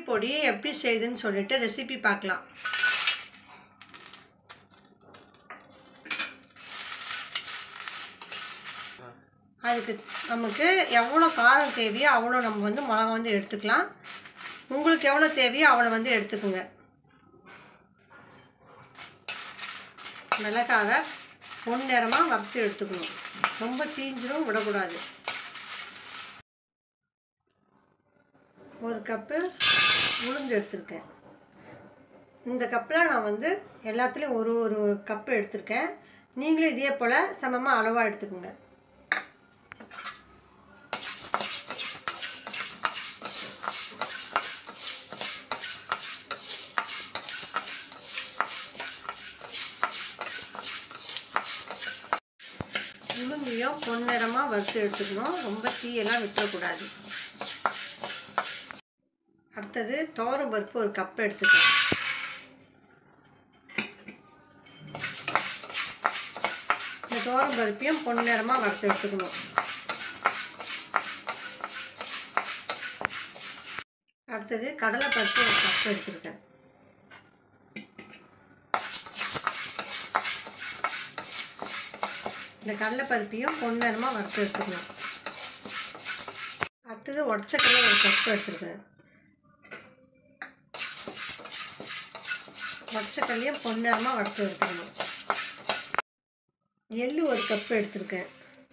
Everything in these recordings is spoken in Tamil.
பொடி எப்படி செய்யுதுன்னு சொல்லிட்டு ரெசிபி பார்க்கலாம் அதுக்கு நமக்கு எவ்வளோ காரம் தேவையோ அவ்வளோ நம்ம வந்து மிளகா வந்து எடுத்துக்கலாம் உங்களுக்கு எவ்வளோ தேவையோ அவ்வளோ வந்து எடுத்துக்கோங்க மிளகாவை பொன்னிறமாக வறுத்து எடுத்துக்கணும் ரொம்ப தீஞ்சிரும் விடக்கூடாது ஒரு கப்பு உளுந்து எடுத்திருக்கேன் இந்த கப்பில் நான் வந்து எல்லாத்துலேயும் ஒரு ஒரு கப்பு எடுத்திருக்கேன் நீங்களும் இதே போல் சமமாக அளவாக எடுத்துக்கோங்க உளுந்தையும் பொன்னிறமாக வறுத்து எடுத்துக்கணும் ரொம்ப தீயெல்லாம் விட்டுறக்கூடாது அடுத்தது துவரம் பருப்பு ஒரு கப் எடுத்துக்கலாம் இந்த துவரம் பருப்பையும் பொன்னிறமாக வறுத்து எடுத்துக்கணும் அடுத்தது கடலை பருப்பு ஒரு கப் எடுத்துருக்கேன் இந்த கடலைப்பருப்பையும் பொன்னிறமாக வறுத்து எடுத்துக்கணும் அடுத்தது உடச்சக்கடலை ஒரு கப் எடுத்துருக்கேன் உடச்சக்கல்லையும் பொன்னிறமாக வறுத்து எடுத்துக்கணும் எள்ளு ஒரு கப் எடுத்திருக்கேன்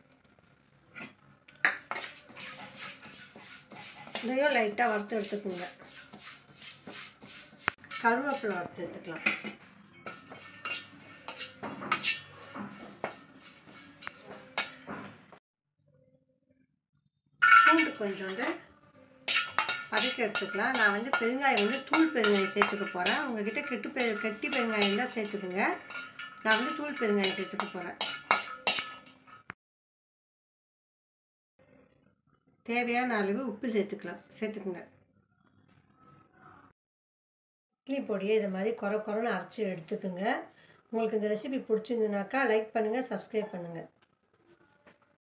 இதையும் லைட்டாக வறுத்து எடுத்துக்கோங்க கருவேப்பிலை வறுத்து எடுத்துக்கலாம் பூண்டு கொஞ்சோண்டு வதக்கி எடுத்துக்கலாம் நான் வந்து பெருங்காயம் வந்து தூள் பெருங்காயம் சேர்த்துக்க போகிறேன் உங்ககிட்ட கெட்டு பெரு கெட்டி பெருங்காயம் தான் சேர்த்துக்குங்க நான் வந்து தூள் பெருங்காயம் சேர்த்துக்க போகிறேன் தேவையான அளவு உப்பு சேர்த்துக்கலாம் சேர்த்துக்குங்க இட்லி பொடியை இது மாதிரி குறை குறைன்னு அரைச்சி எடுத்துக்குங்க உங்களுக்கு இந்த ரெசிபி பிடிச்சிருந்துனாக்கா லைக் பண்ணுங்கள் சப்ஸ்கிரைப் பண்ணுங்கள்